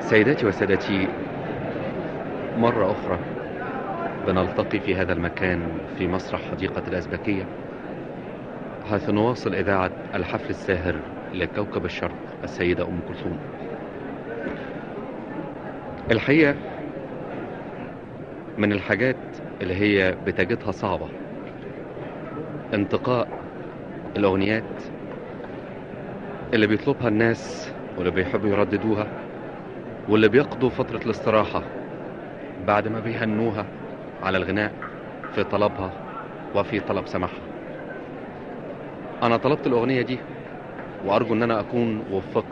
سيداتي وسادتي مرة أخرى بنلتقي في هذا المكان في مسرح حديقة الأزبكية حيث نواصل إذاعة الحفل الساهر لكوكب الشرق السيدة أم كلثوم الحقيقة من الحاجات اللي هي بتجدها صعبة انتقاء الأغنيات اللي بيطلبها الناس واللي بيحبوا يرددوها واللي بيقضوا فترة الاستراحة بعد ما بيهنوها على الغناء في طلبها وفي طلب سماعها أنا طلبت الأغنية دي وأرجو أن أنا أكون وفقت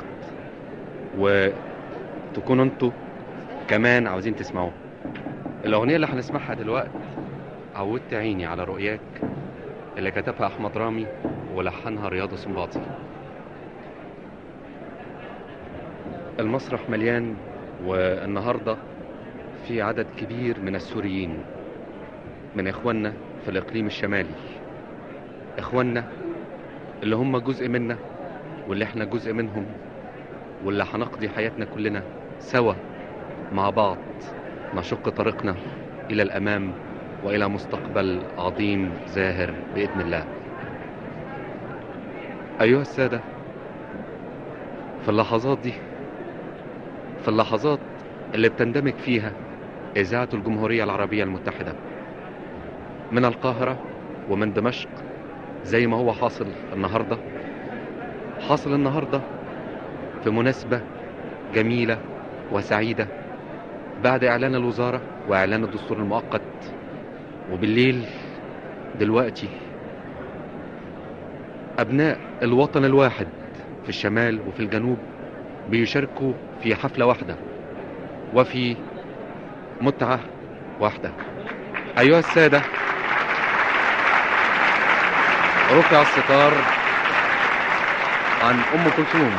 وتكونوا أنتوا كمان عاوزين تسمعوها الأغنية اللي هنسمعها دلوقتي عودت عيني على رؤياك اللي كتبها أحمد رامي ولحنها رياض سنباطي المسرح مليان والنهاردة في عدد كبير من السوريين من إخواننا في الإقليم الشمالي إخواننا اللي هم جزء منا واللي احنا جزء منهم واللي هنقضي حياتنا كلنا سوا مع بعض نشق طريقنا إلى الأمام وإلى مستقبل عظيم زاهر بإذن الله أيها السادة في اللحظات دي في اللحظات اللي بتندمج فيها إذاعة الجمهورية العربية المتحدة من القاهرة ومن دمشق زي ما هو حاصل النهاردة حاصل النهاردة في مناسبة جميلة وسعيدة بعد إعلان الوزارة وإعلان الدستور المؤقت وبالليل دلوقتي أبناء الوطن الواحد في الشمال وفي الجنوب بيشاركوا في حفلة واحدة وفي متعة واحدة أيها السادة رفع الستار عن أم كلثوم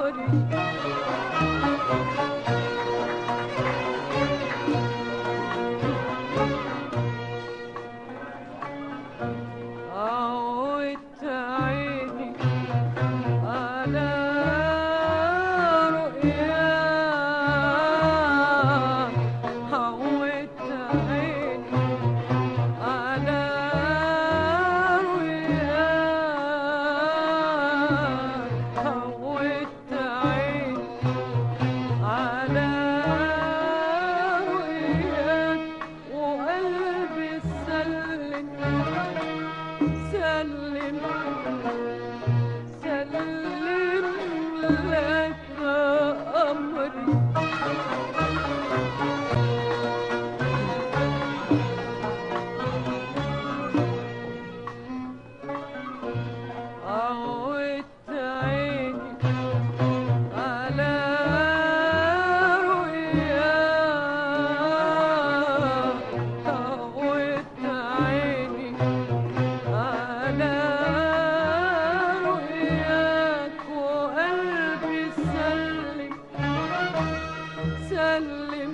عودت عيني على رؤياك عودت عيني على رؤياك عودت عيني على رؤياك وقلبي سلم سلم سلم لك أمري عودت عيني على رؤياك عودت عيني على رؤياك وقلبي سلم سلم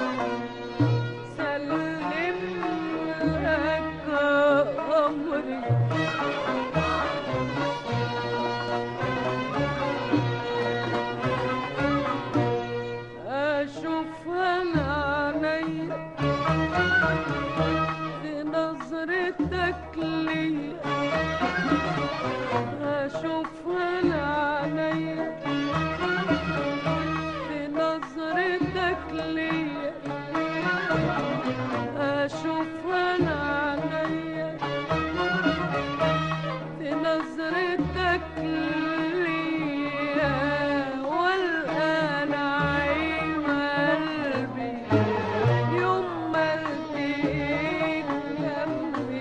سلم لك أمري أشوفها العينيا في نظرتك ليا أشوفها العينيا في نظرتك ليا أشوفها العينيا في نظرتك ليا والآن عين قلبي يوم ما التقيك جنبي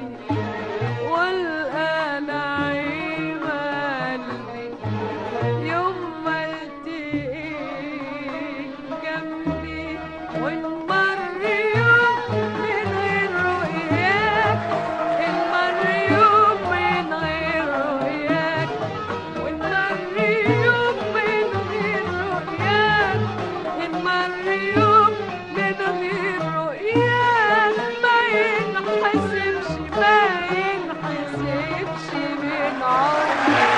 والآن عين قلبي يوم ما التقيك جنبي ونمر يوم من غير رؤياك نمر يوم من غير رؤياك ونمر يوم من غير رؤياك نمر يوم من غير رؤياك ما ينحسبش ما ينحسبش من عمري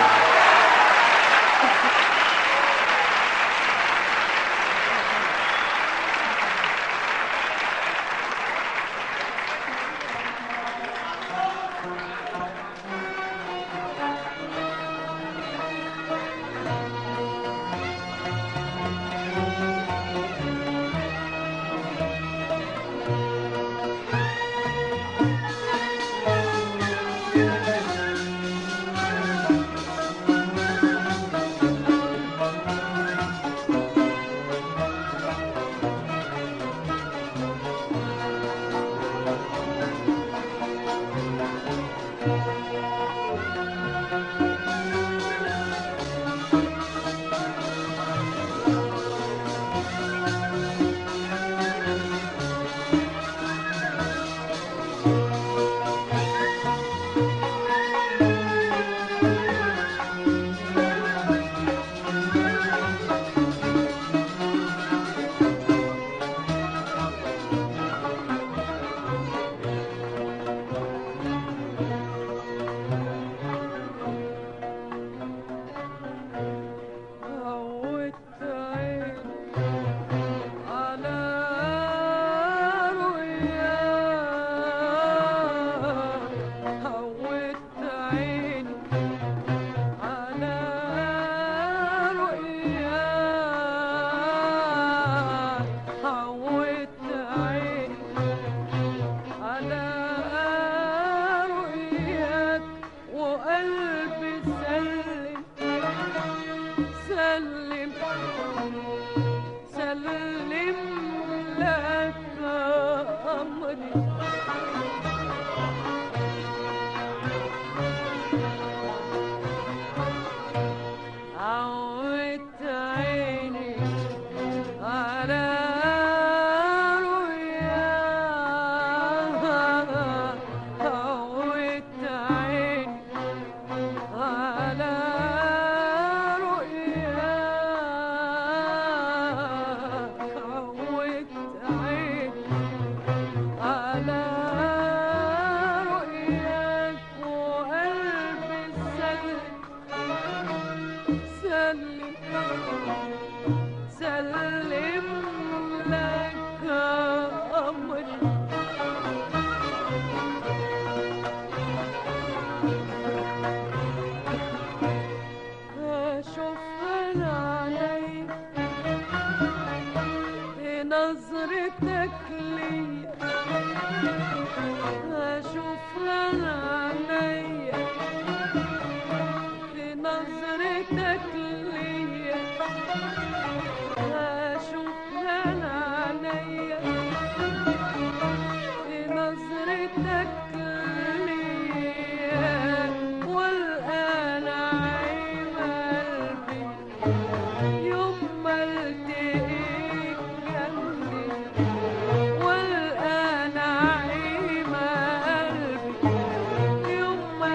عودت عيني على رؤياك عودت عيني على رؤياك عودت عيني على رؤياك وقلبي سلم سلم سلم لك أمري عودت عيني على رؤياك عودت عيني على رؤياك سلم لك أمري أشوفها العلي بنظرتك ليا أشوفها العلي بنظرتك ليا أشوفها العلي بنظرتك ليا والآن عيب قلبي يوم ما التقيك جنبي والآن عيب قلبي يوم ما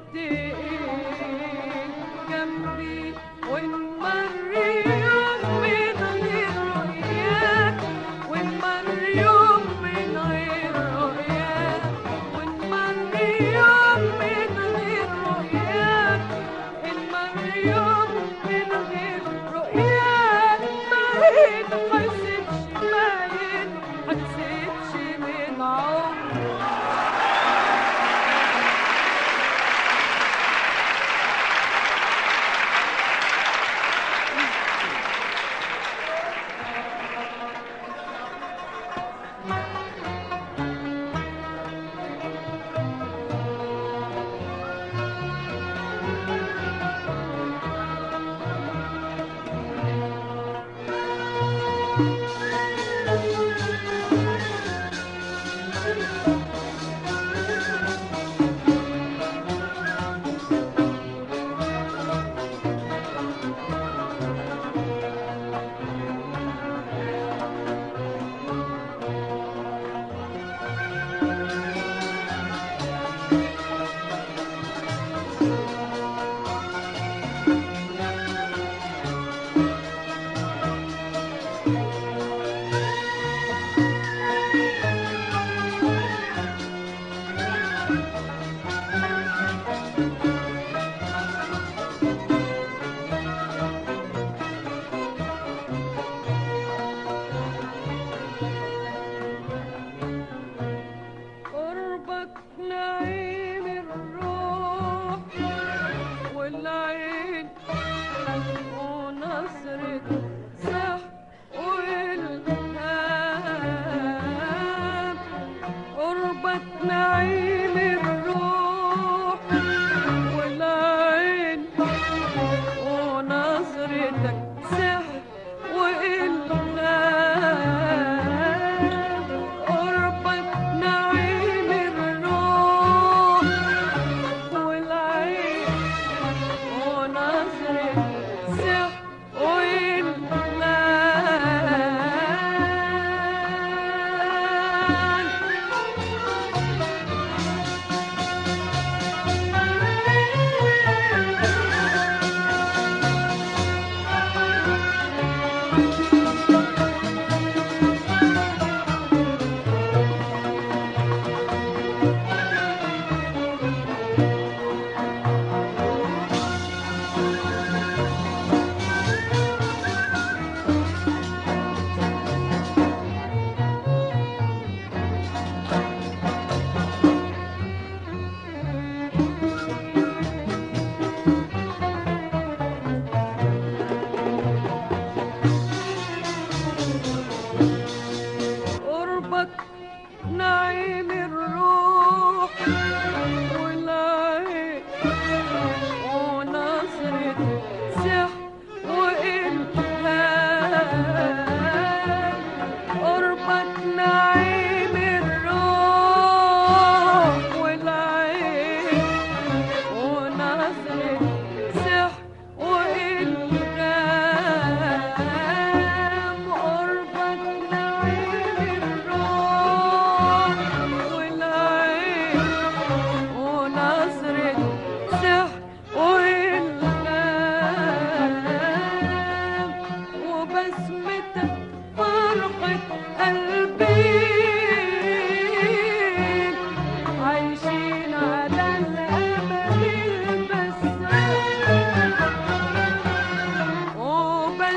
التقيك جنبي ونمر يوم من غير رؤياك ونمر يوم من غير رؤياك ونمر يوم من غير رؤياك نمر يوم من غير رؤياك ما حسيتش ما حسيتش من عمري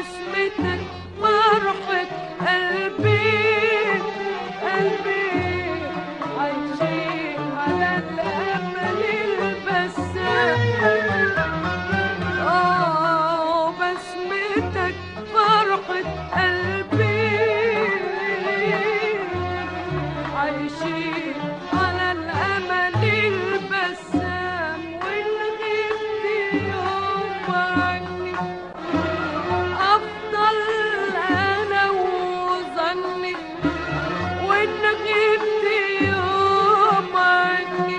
بسمتك فرحة قلبي قلبي عايشين على الأمل البسام آه بسمتك فرحة قلبي عايشين على الأمل البسام والغيب يوم عني أفضل أنا وظني وإن غبت يوم عني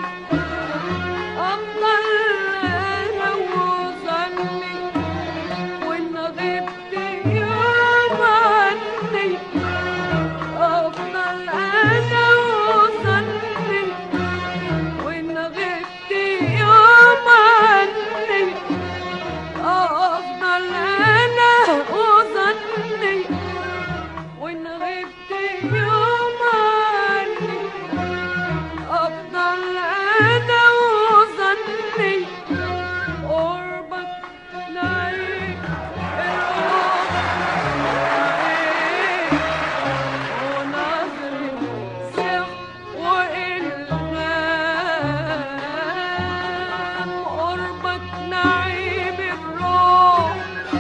أفضل أنا وظني وإن غبت يوم عني أفضل أنا وظني وإن غبت يوم عني أفضل أنا وظني وإن غبت يوم عني أفضل أنا وظني قربك نعيم الروح ونظرة سحر وإلهام قربك نعيم الروح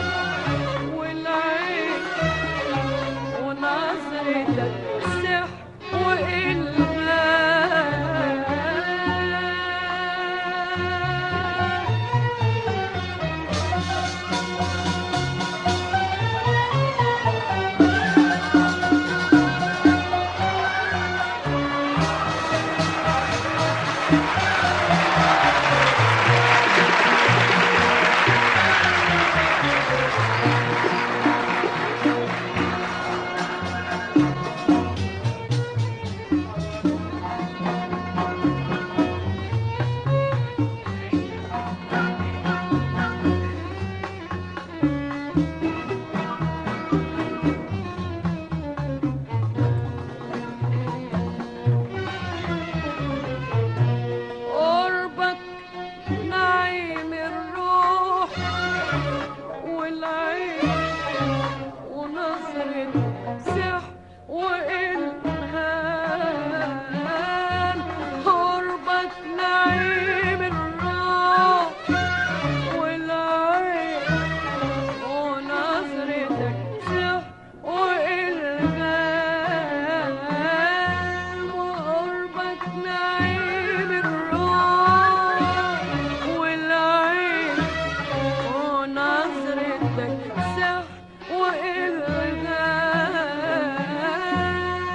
والعين ونظرتك سحر وإلهام قربك نعيم الروح والعين ونظرة سحر وإلهام قربك نعيم الروح والعين ونظرتك سحر وإلهام وقربك نعيم الروح والعين ونظرتك سحر وإلهام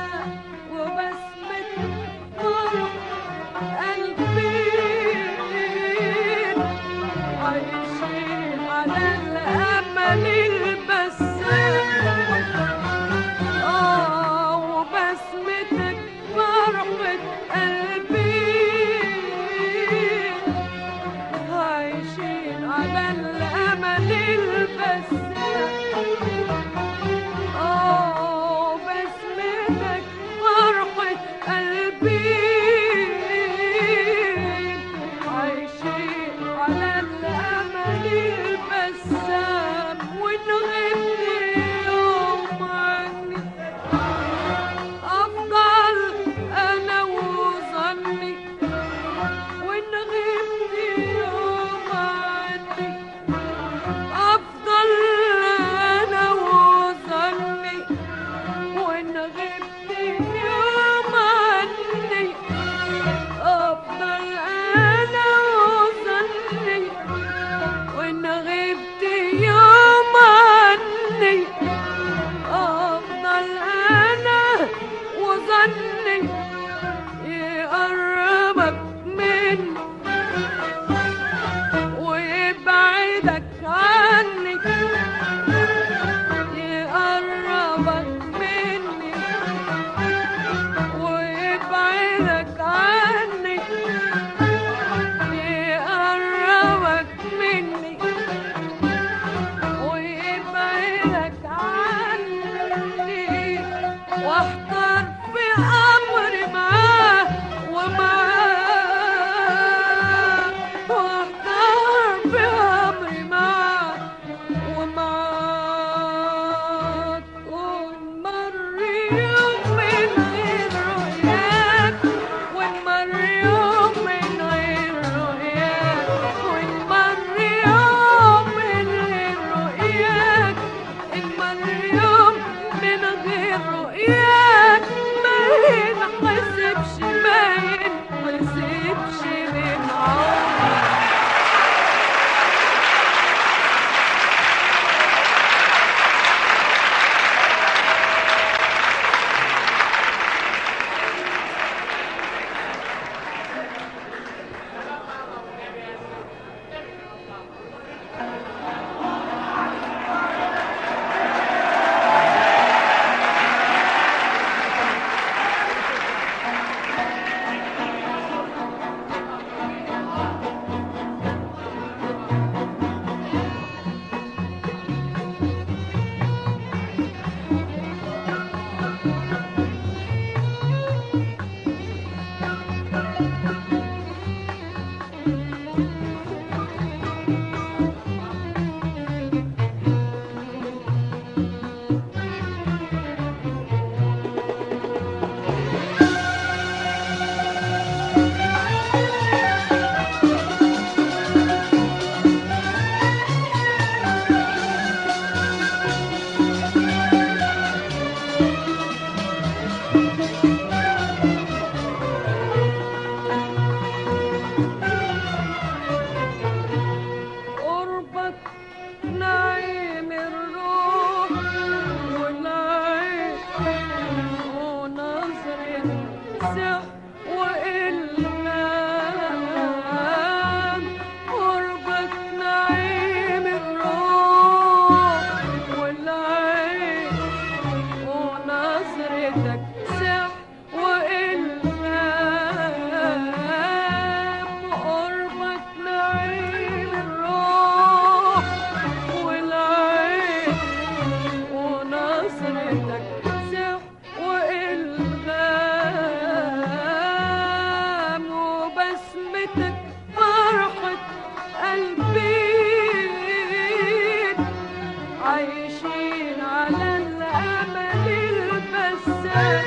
عايشين على الأمل البسام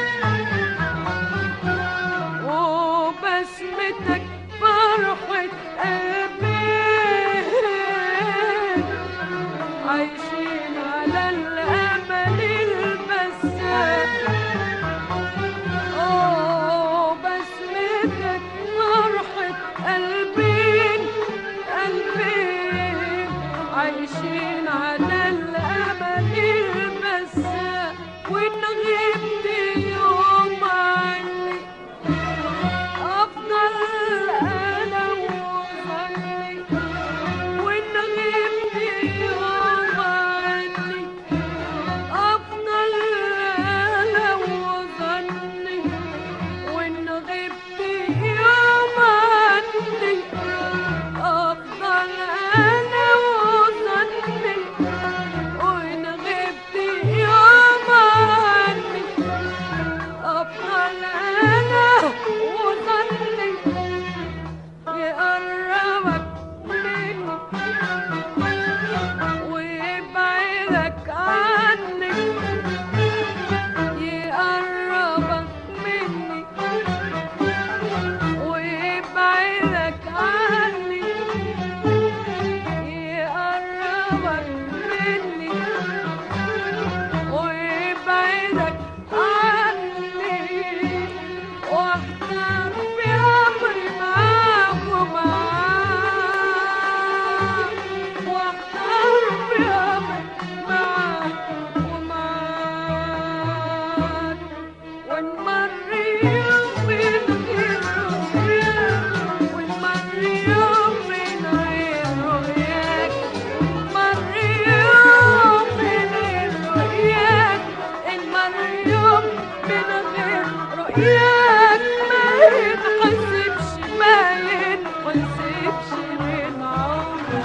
وبسمتك فرحة قلبين عايشين على الأمل البسام أوه بسمتك فرحة قلبين قلبين عايشين على الأمل البسام وإن غبت يوم عني أفضل أنا وظني وإن غبت يوم عني أفضل أنا وظني وإن غبت يوم عني أفضل أنا وظني وإن غبت يوم عني أفضل أنا وظني يقربك مني ويبعدك عني يقربك مني ويبعدك عني يقربك مني ويبعدك عني واحتار في امري معاك ومعاك واحتار في امري معاك ومعاك ونمر يوم من غير رؤياك ونمر يوم من غير رؤياك ونمر يوم من غير رؤياك نمر يوم من غير رؤياك ما يتحسبش ما يتحسبش من عمرك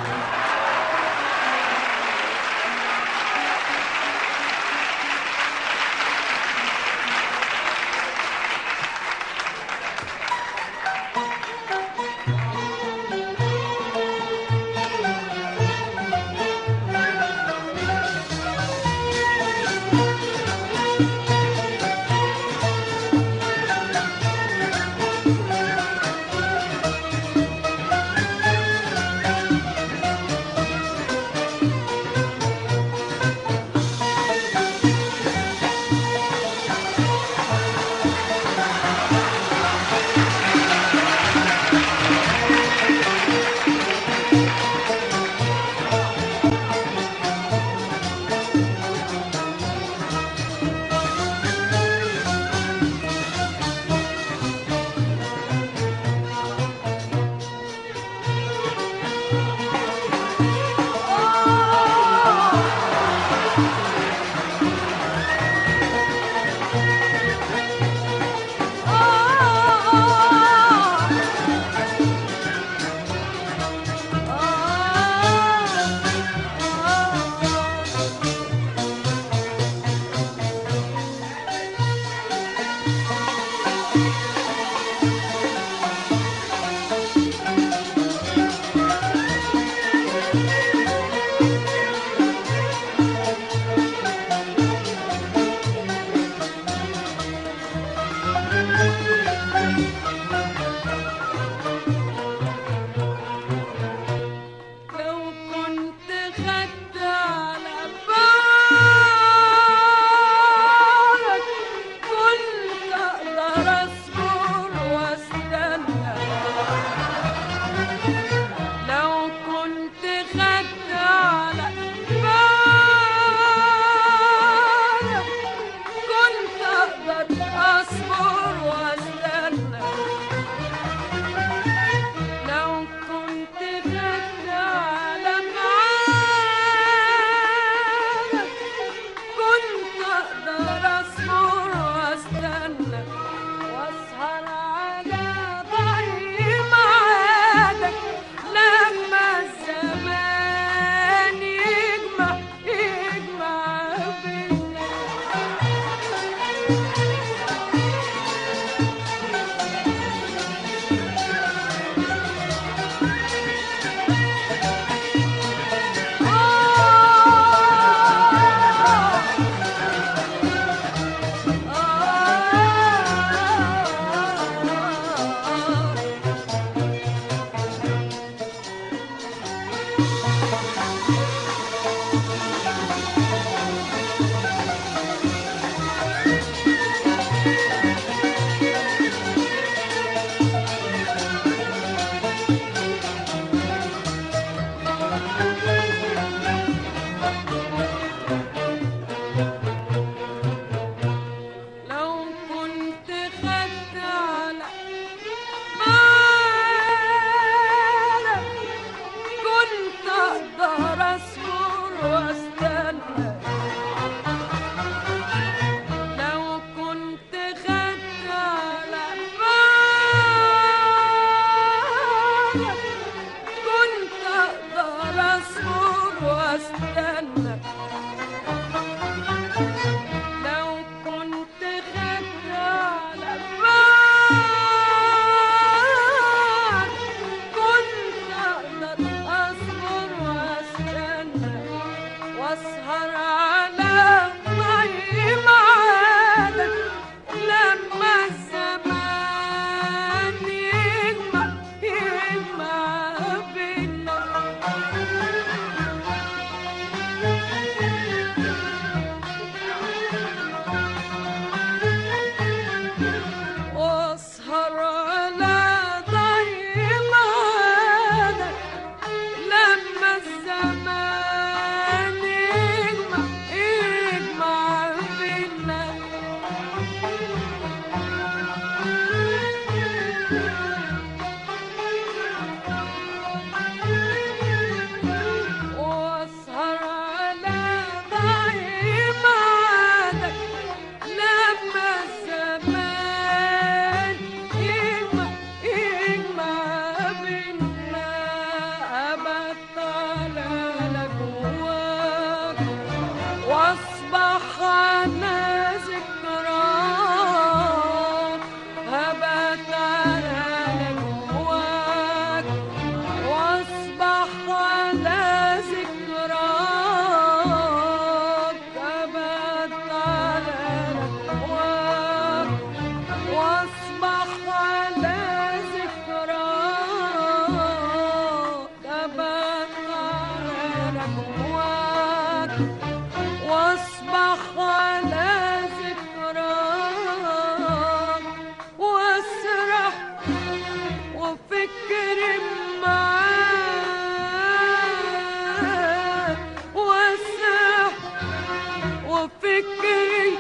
وفكري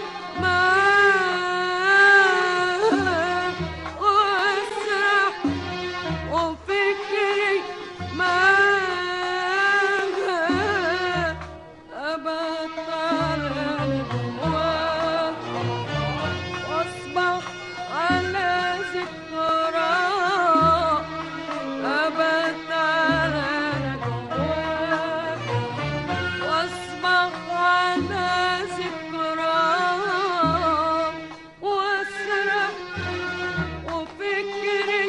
معاك واسرح وفكري معاك أبطل الهواك واصبح على ذكراك أبد على نجواك واصبح على ذكراك واسرح وفكري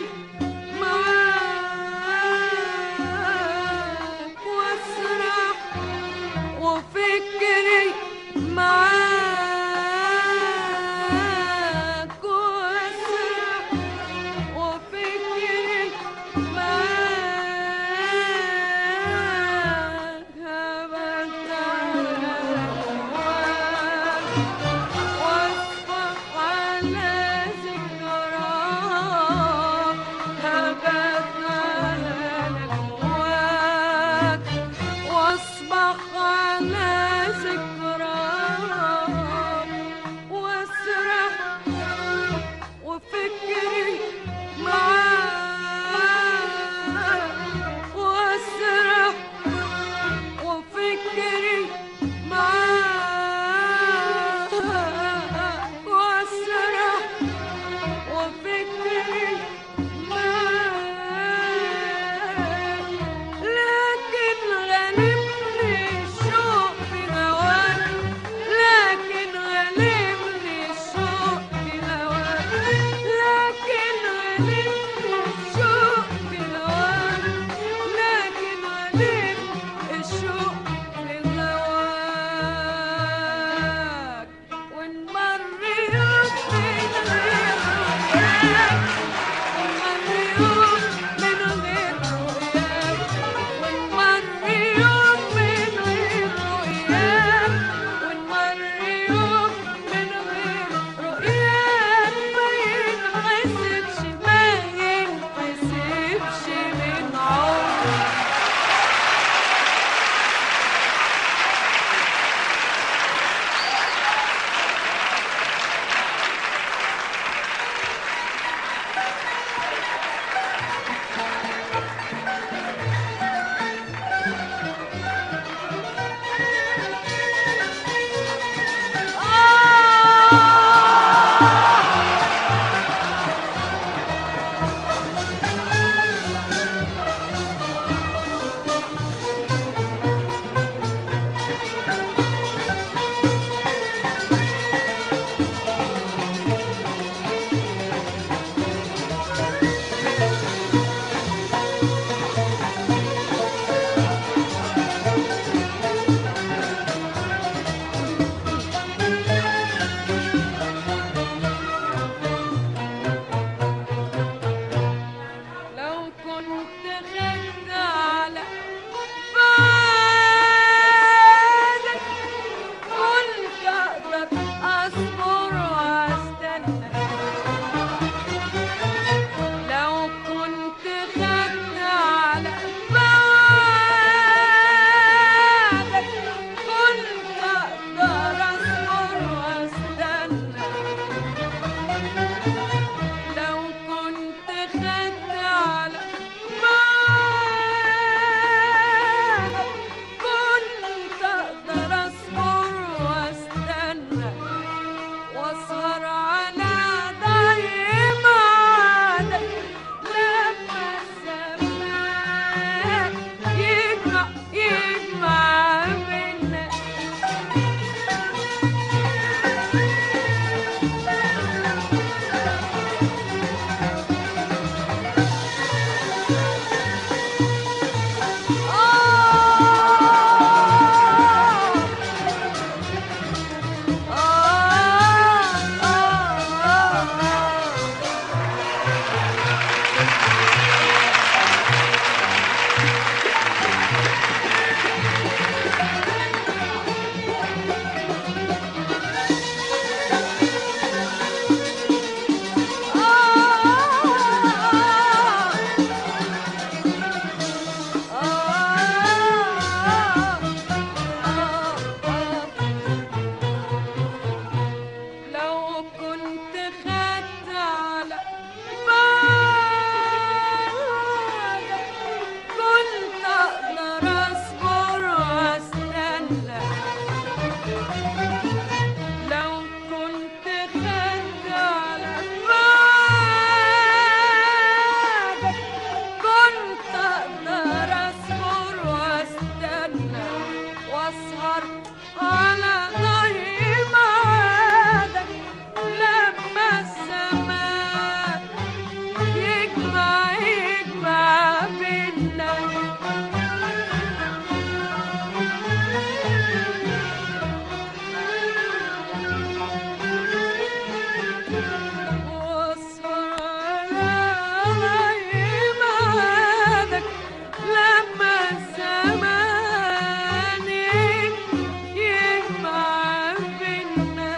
معاك واسرح وفكري معاك واسرح وفكري معاك هبت على هواك واصبح على ذكراك هبت على نجواك واصبح على ذكراك لو كنت خدت على بعدك كنت اقدر اصبر واستنى واسهر على ضي معادك لما الزمان يجمع يجمع بينا واسهر على معادك لما الزمان يجمع بينا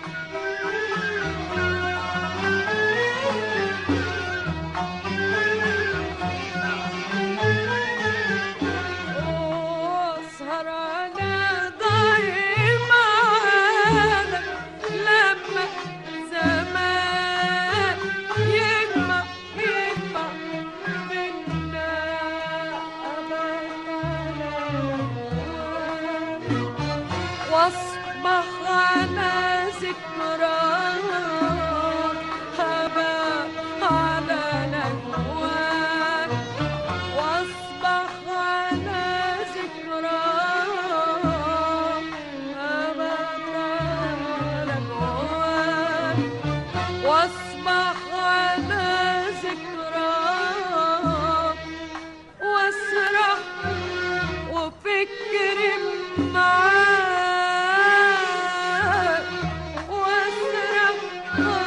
واسهر على ضي معادك لما زمان يجمع يجمع بينا واصبح على ذكراك هبا على نجواك واصبح على ذكراك أبد على جواك واصبح على ذكراك واسرح وفكري معاك واسرح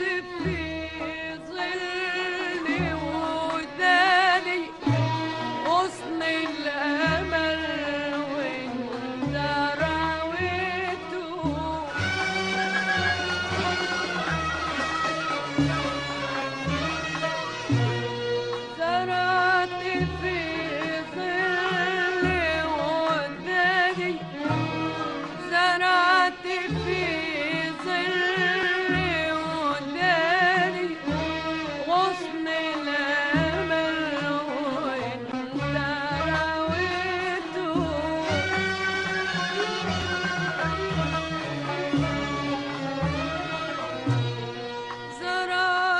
في ظل وداني غصن الأمل وانت راويته زرعت في ظل وداني زرعت في ظل وداني غصن الأمل وانت راويته زرعت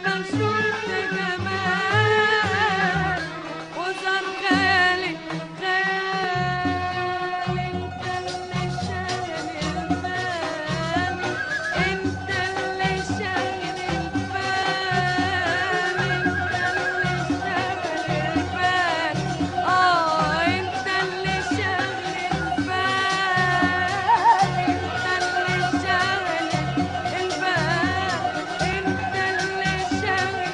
شفت جمال وصار خيالي خيال انت اللي شاغل البال انت اللي شاغل البال انت اللي شاغل البال اه انت اللي شاغل البال انت اللي شاغل البال انت اللي شاغل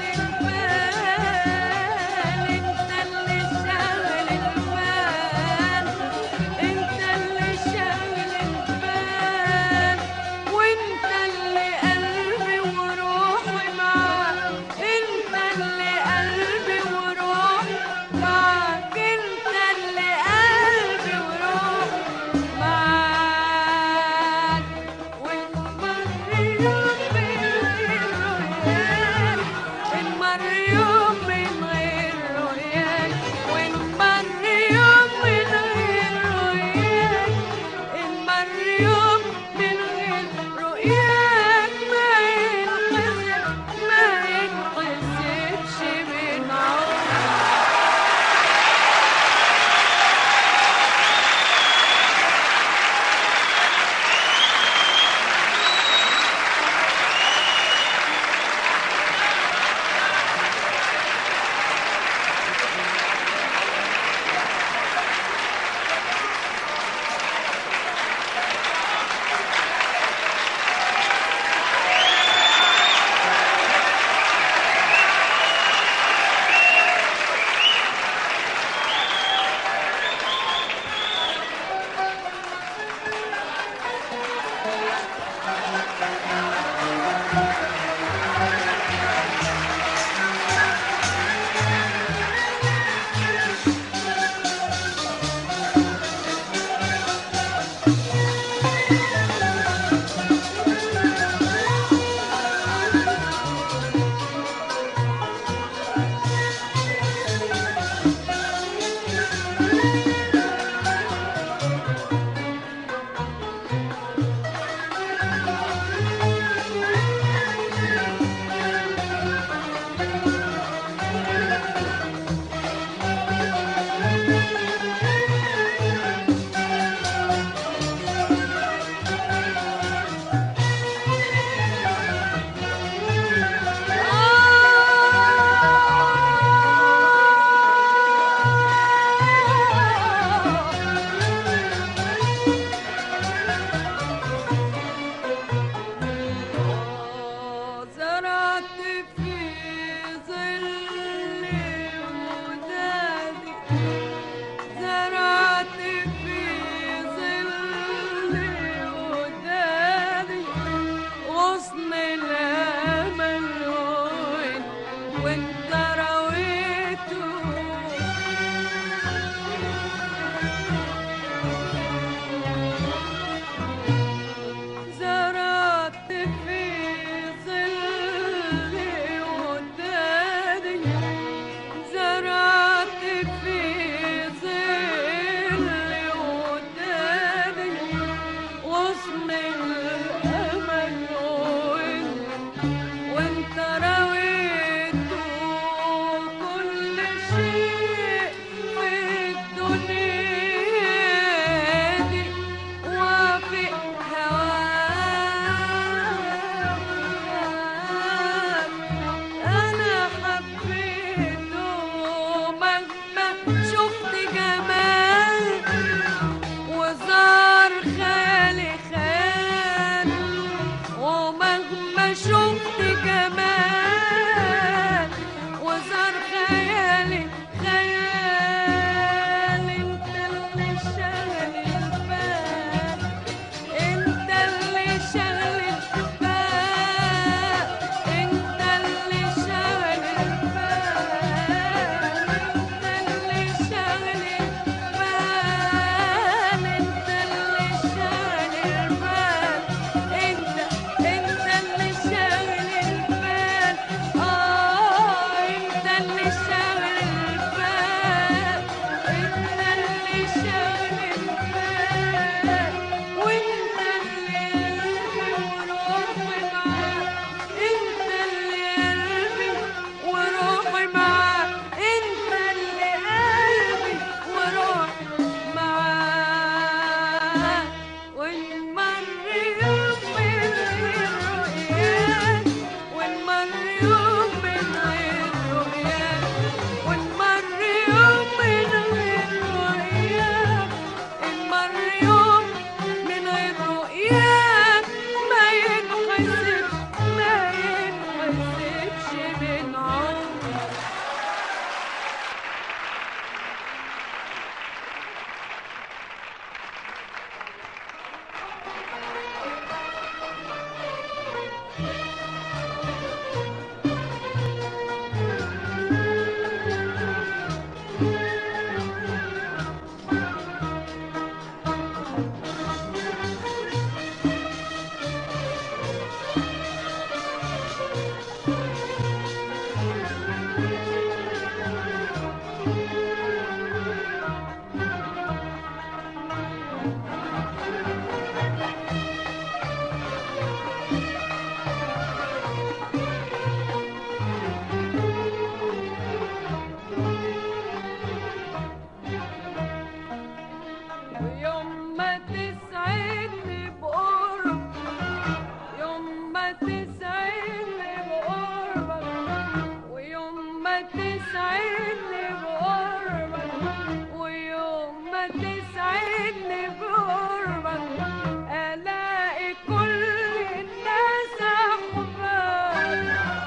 تسعدني بقربك ويوم ما تسعدني بقربك الاقي كل الناس احباب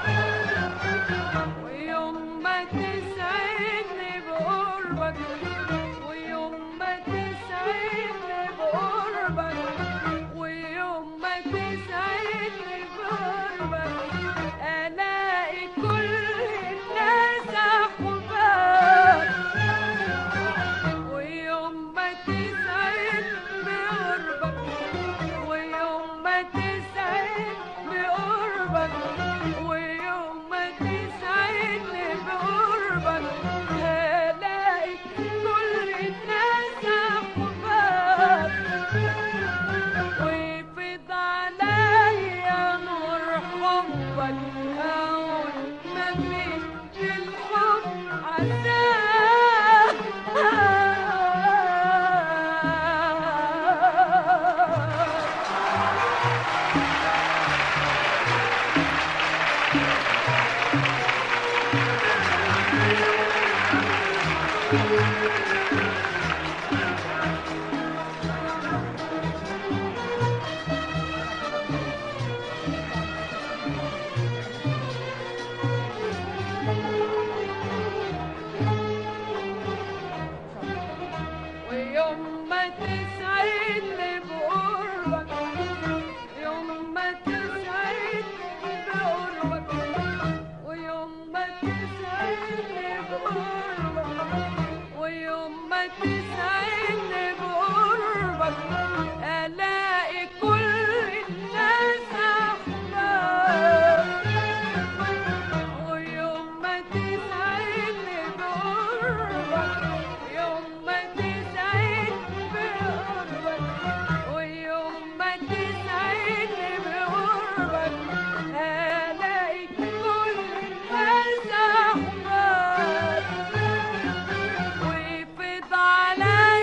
ويوم ما تسعدني بقربك ويوم ما تسعدني بقربك ويوم ما تسعدني بقربك الاقي كل الناس احباب ويوم ما تسعد بقربك ويوم ما تسعد بقربك ويوم ما تسعدني بقربك هلاقي كل الناس أحباب ويفيض عليا نور حبك أقول مفيش في الحب عذاب ويوم ما تسعدني بقربك يوم ما تسعدني بقربك ويوم ما تسعدني بقربك ويوم ما تسعدني بقربك الاقي كل الناس احباب ويوم ما تسعدني بقربك يوم ما تسعدني بقربك ويوم ما تسعدني بقربك هلاقي كل الناس أحباب ويفيض عليا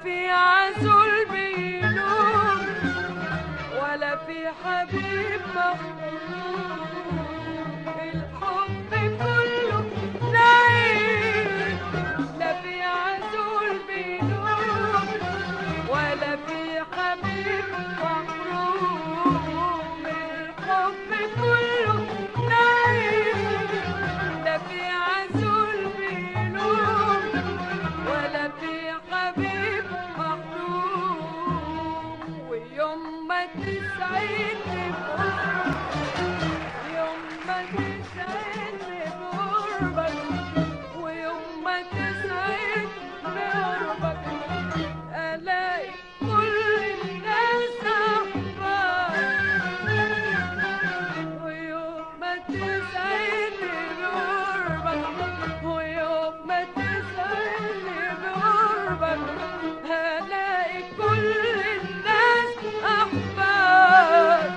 في عزول بينوم ولا في حبيب مخلوق الحب كله نعيم لا في عزول بينوم ولا في حبيب محروم الحب كله نعيم لا في عزول بينوم ولا في حبيب محروم ويوم ما تسعدني يوم ما تسعدني بقربك ويوم ما تسعدني بقربك ألاقي كل الناس أحباب ويوم ما تسعدني بقربك ويوم ما تسعدني بقربك هلاقي كل الناس أحباب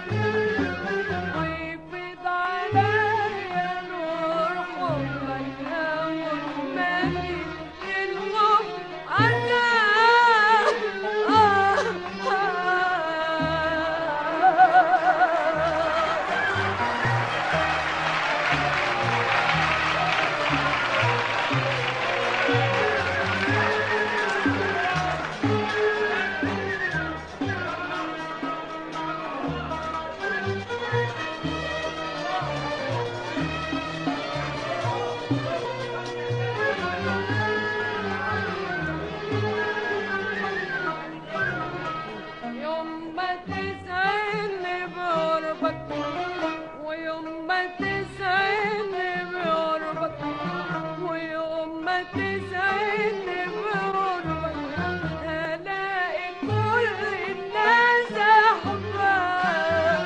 ويفيض عليا نور حبك أول ما يجي الحب عذاب آه آه يوم ما تسعدني بقربك ويوم ما تسعدني بقربك ويوم ما تسعدني بقربك هلاقي كل الناس أحباب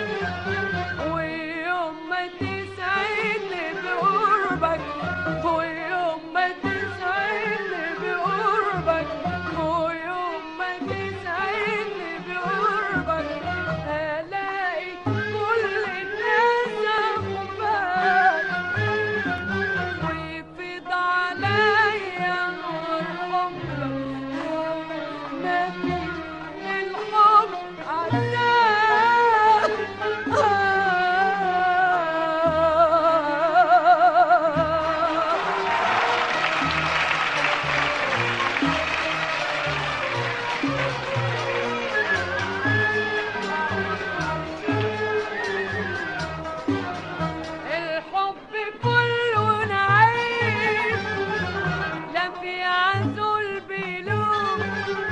ويوم ما تسعدني بقربك ويوم ما تسعدني بقربك ويوم ما تسعدني بقربك هلاقي كل الناس أحباب ويفيض عليا نور حبك ما في الحب عذاب آه الحب كله نعيم لا في عزول بيلوم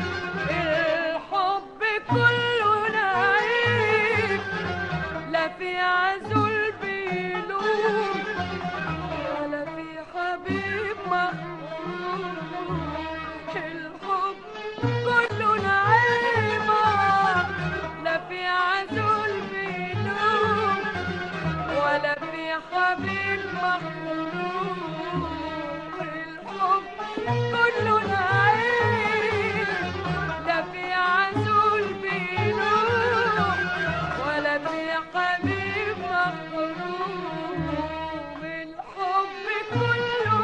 الحب كله نعيم لا في عزول بيلوم ولا في حبيب مخلوق الحب كله نعيم لا في عزول بيلوم ولا في حبيب مخلوق الحب كله نعيم لا في عزول بيلوم ولا في حبيب مخلوق الحب كله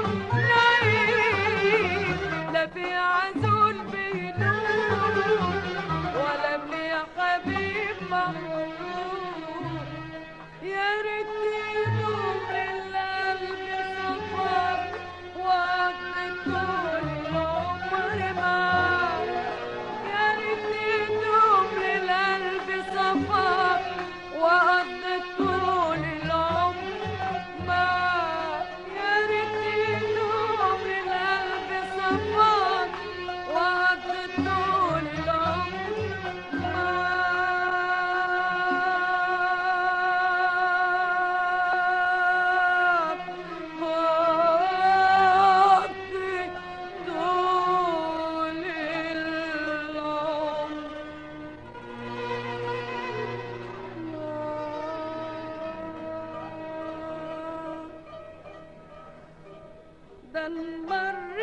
نعيم لا في عزول بيلوم ولا في حبيب مخلوق يا ريت يدوم القلب صفاك وقضي طول العمر معاك يا ريت يدوم القلب صفاك وقضي طول العمر معاك يا ريت يدوم القلب صفاك وقضي طول العمر معاك وقضي طول العمر ده المر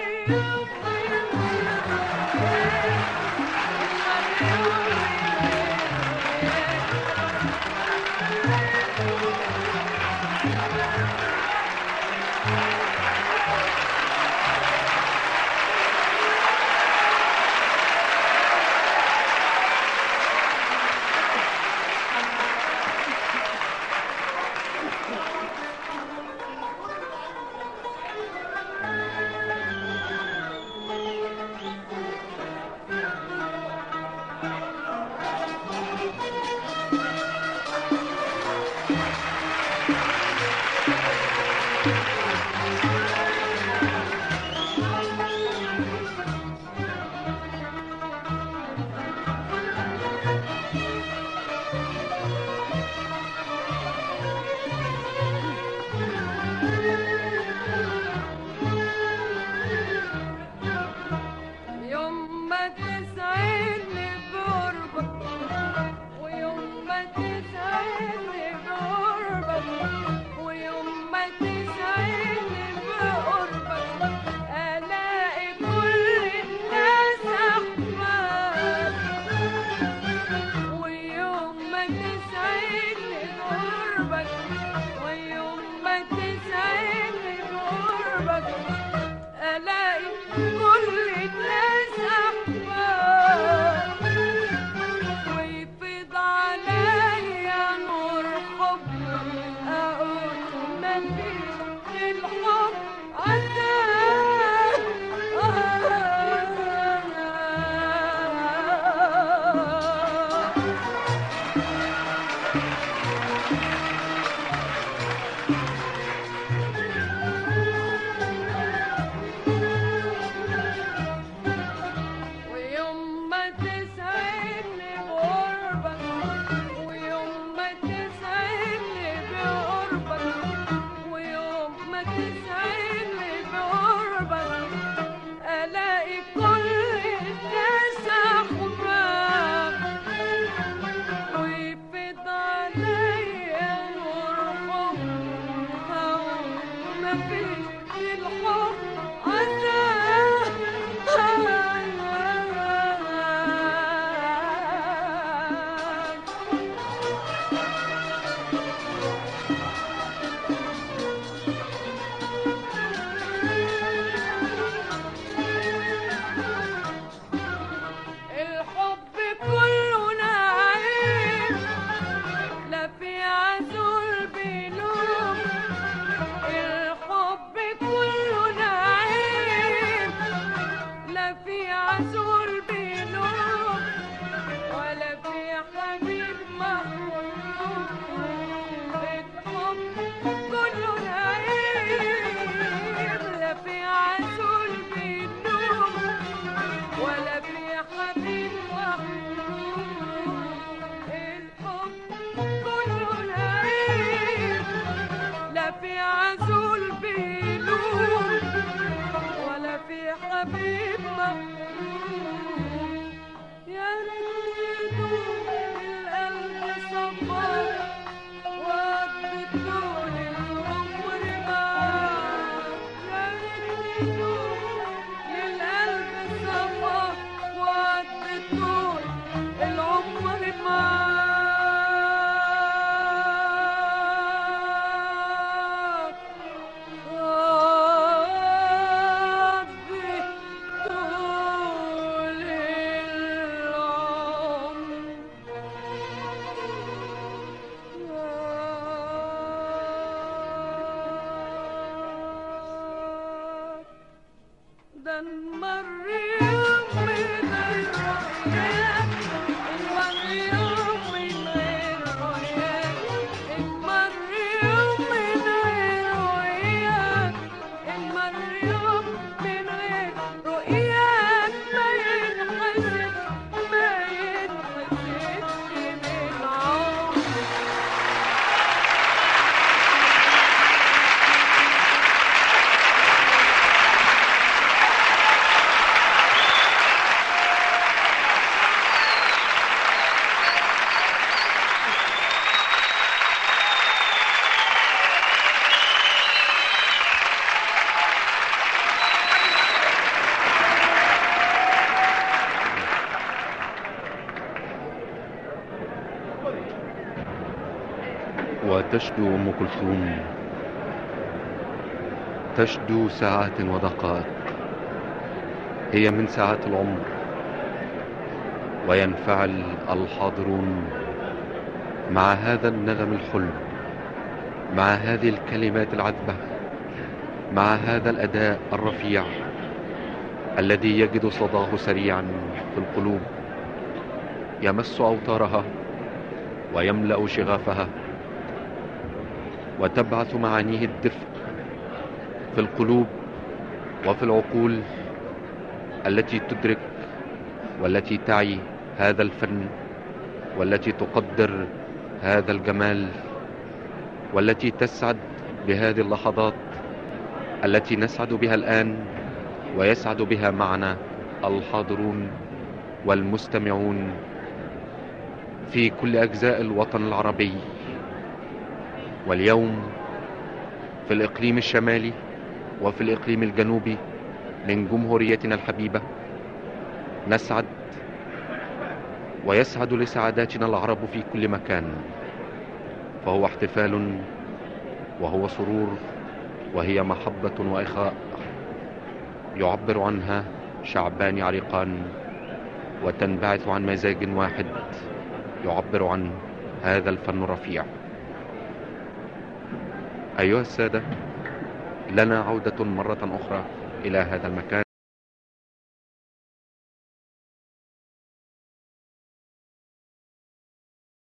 حبيب محبوب يا ريت يدوم القلب صبر وقضي طول العمر معاك يا ريت يدوم للقلب صبر وقضي طول العمر معاك قضي طول العمر ده نمر يوم من غير رؤياك نمر يوم من غير رؤياك نمر يوم من غير رؤياك نمر يوم من غير رؤياك ما ينحسد ما ينحسدش من عمر وتشدو أم كلثوم تشدو ساعات ودقائق هي من ساعات العمر وينفعل الحاضرون مع هذا النغم الحلو مع هذه الكلمات العذبة مع هذا الأداء الرفيع الذي يجد صداه سريعا في القلوب يمس أوتارها ويملأ شغافها وتبعث معانيه الدفء في القلوب وفي العقول التي تدرك والتي تعي هذا الفن والتي تقدر هذا الجمال والتي تسعد بهذه اللحظات التي نسعد بها الآن ويسعد بها معنا الحاضرون والمستمعون في كل أجزاء الوطن العربي واليوم في الإقليم الشمالي وفي الإقليم الجنوبي من جمهوريتنا الحبيبة نسعد ويسعد لسعاداتنا العرب في كل مكان فهو احتفال وهو سرور وهي محبة وإخاء يعبر عنها شعبان عريقان وتنبعث عن مزاج واحد يعبر عن هذا الفن الرفيع أيها السادة لنا عودة مرة أخرى إلى هذا المكان